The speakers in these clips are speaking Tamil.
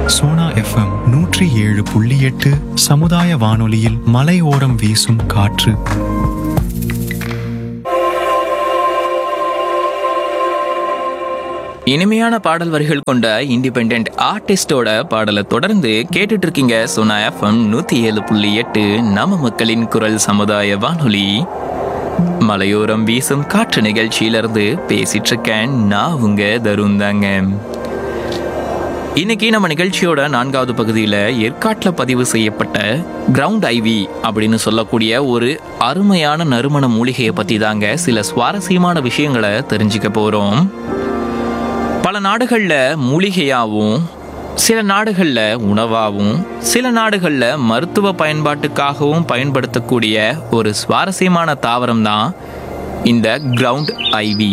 சோனா எஃப்எம் நூற்றி ஏழு புள்ளி எட்டு சமுதாய வானொலியில் மலையோரம் வீசும் காற்று இனிமையான பாடல் வரிகள் கொண்ட இண்டிபெண்ட் ஆர்டிஸ்டோட பாடலை தொடர்ந்து கேட்டுட்டு இருக்கீங்க சோனா எஃப்எம் நூத்தி ஏழு புள்ளி எட்டு நம்ம மக்களின் குரல் சமுதாய வானொலி மலையோரம் வீசும் காற்று நிகழ்ச்சியிலிருந்து பேசிட்டு இருக்கேன் நான் உங்க தருண் தாங்க இன்னைக்கு நம்ம நிகழ்ச்சியோட நான்காவது பகுதியில் ஏற்காட்டில் பதிவு செய்யப்பட்ட கிரவுண்ட் ஐவி அப்படின்னு சொல்லக்கூடிய ஒரு அருமையான நறுமண மூலிகையை பற்றி தாங்க சில சுவாரஸ்யமான விஷயங்களை தெரிஞ்சுக்க போகிறோம் பல நாடுகளில் மூலிகையாகவும் சில நாடுகளில் உணவாகவும் சில நாடுகளில் மருத்துவ பயன்பாட்டுக்காகவும் பயன்படுத்தக்கூடிய ஒரு சுவாரஸ்யமான தாவரம் தான் இந்த கிரவுண்ட் ஐவி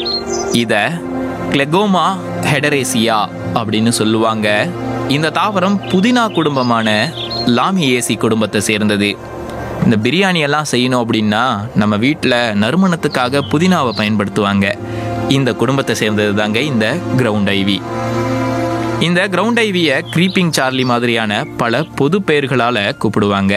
இதை கிளெகோமா ஹெடரேசியா அப்படின்னு சொல்லுவாங்க இந்த தாவரம் புதினா குடும்பமான லாமியேசி குடும்பத்தை சேர்ந்தது இந்த பிரியாணி எல்லாம் செய்யணும் அப்படின்னா நம்ம வீட்டில் நறுமணத்துக்காக புதினாவை பயன்படுத்துவாங்க இந்த குடும்பத்தை சேர்ந்தது தாங்க இந்த கிரவுண்ட் ஐவி இந்த கிரவுண்ட் ஐவியை க்ரீப்பிங் சார்லி மாதிரியான பல பொது பெயர்களால் கூப்பிடுவாங்க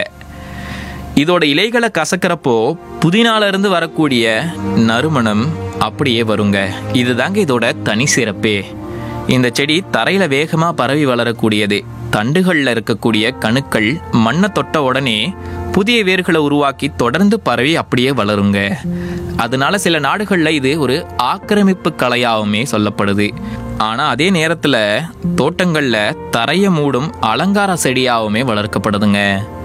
இதோட இலைகளை கசக்கிறப்போ புதினால இருந்து வரக்கூடிய நறுமணம் அப்படியே வருங்க இதுதாங்க இதோட தனி சிறப்பே இந்த செடி தரையில வேகமா பரவி வளரக்கூடியது தண்டுகள்ல இருக்கக்கூடிய கணுக்கள் மண்ணை தொட்ட உடனே புதிய வேர்களை உருவாக்கி தொடர்ந்து பரவி அப்படியே வளருங்க அதனால சில நாடுகள்ல இது ஒரு ஆக்கிரமிப்பு கலையாகவுமே சொல்லப்படுது ஆனா அதே நேரத்துல தோட்டங்கள்ல தரைய மூடும் அலங்கார செடியாகவுமே வளர்க்கப்படுதுங்க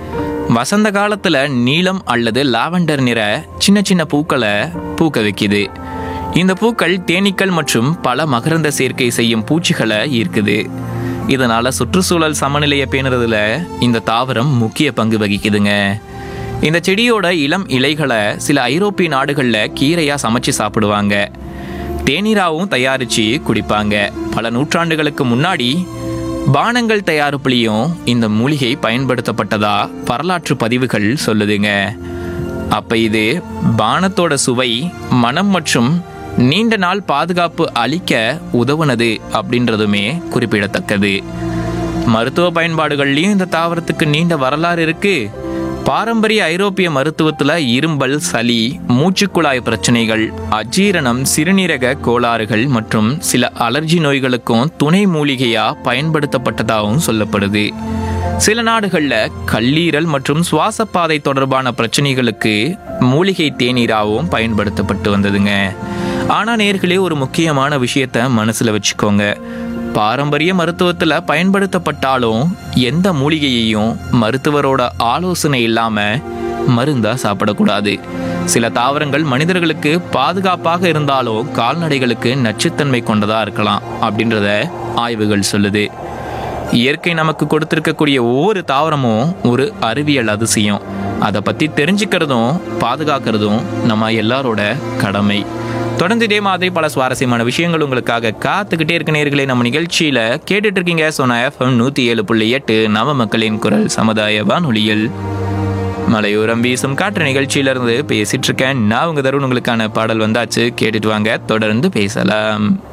வசந்த காலத்துல நீலம் அல்லது லாவெண்டர் நிற சின்ன சின்ன பூக்களை பூக்க வைக்குது இந்த பூக்கள் தேனீக்கள் மற்றும் பல மகரந்த சேர்க்கை செய்யும் பூச்சிகளை ஈர்க்குது இதனால சுற்றுச்சூழல் சமநிலையை பேணுறதுல இந்த தாவரம் முக்கிய பங்கு வகிக்குதுங்க இந்த செடியோட இளம் இலைகளை சில ஐரோப்பிய நாடுகளில் கீரையா சமைச்சு சாப்பிடுவாங்க தேநீராவும் தயாரிச்சு குடிப்பாங்க பல நூற்றாண்டுகளுக்கு முன்னாடி பானங்கள் தயாரிப்புலையும் இந்த மூலிகை பயன்படுத்தப்பட்டதா வரலாற்று பதிவுகள் சொல்லுதுங்க அப்ப இது பானத்தோட சுவை மனம் மற்றும் நீண்ட நாள் பாதுகாப்பு அளிக்க உதவுனது அப்படின்றதுமே குறிப்பிடத்தக்கது மருத்துவ பயன்பாடுகள்லையும் இந்த தாவரத்துக்கு நீண்ட வரலாறு இருக்கு பாரம்பரிய ஐரோப்பிய மருத்துவத்துல இரும்பல் சளி மூச்சுக்குழாய் பிரச்சனைகள் அஜீரணம் சிறுநீரக கோளாறுகள் மற்றும் சில அலர்ஜி நோய்களுக்கும் துணை மூலிகையா பயன்படுத்தப்பட்டதாகவும் சொல்லப்படுது சில நாடுகள்ல கல்லீரல் மற்றும் சுவாசப்பாதை தொடர்பான பிரச்சனைகளுக்கு மூலிகை தேநீராகவும் பயன்படுத்தப்பட்டு வந்ததுங்க ஆனா நேர்களே ஒரு முக்கியமான விஷயத்த மனசுல வச்சுக்கோங்க பாரம்பரிய மருத்துவத்துல பயன்படுத்தப்பட்டாலும் எந்த மூலிகையையும் மருத்துவரோட ஆலோசனை இல்லாம மருந்தா சாப்பிடக்கூடாது சில தாவரங்கள் மனிதர்களுக்கு பாதுகாப்பாக இருந்தாலும் கால்நடைகளுக்கு நச்சுத்தன்மை கொண்டதா இருக்கலாம் அப்படின்றத ஆய்வுகள் சொல்லுது இயற்கை நமக்கு கொடுத்திருக்கக்கூடிய ஒவ்வொரு தாவரமும் ஒரு அறிவியல் அதிசயம் அதை பத்தி தெரிஞ்சுக்கிறதும் பாதுகாக்கிறதும் நம்ம எல்லாரோட கடமை தொடர்ந்து இதே மாதிரி பல சுவாரஸ்யமான விஷயங்கள் உங்களுக்காக காத்துக்கிட்டே இருக்க நேர்களே நம்ம நிகழ்ச்சியில கேட்டுட்டு இருக்கீங்க சொன்ன எஃப்எம் நூத்தி ஏழு புள்ளி எட்டு நவ மக்களின் குரல் சமுதாய வானொலியில் மலையோரம் வீசும் காற்று நிகழ்ச்சியிலிருந்து பேசிட்டு இருக்கேன் நான் உங்க தருண் உங்களுக்கான பாடல் வந்தாச்சு கேட்டுட்டு வாங்க தொடர்ந்து பேசலாம்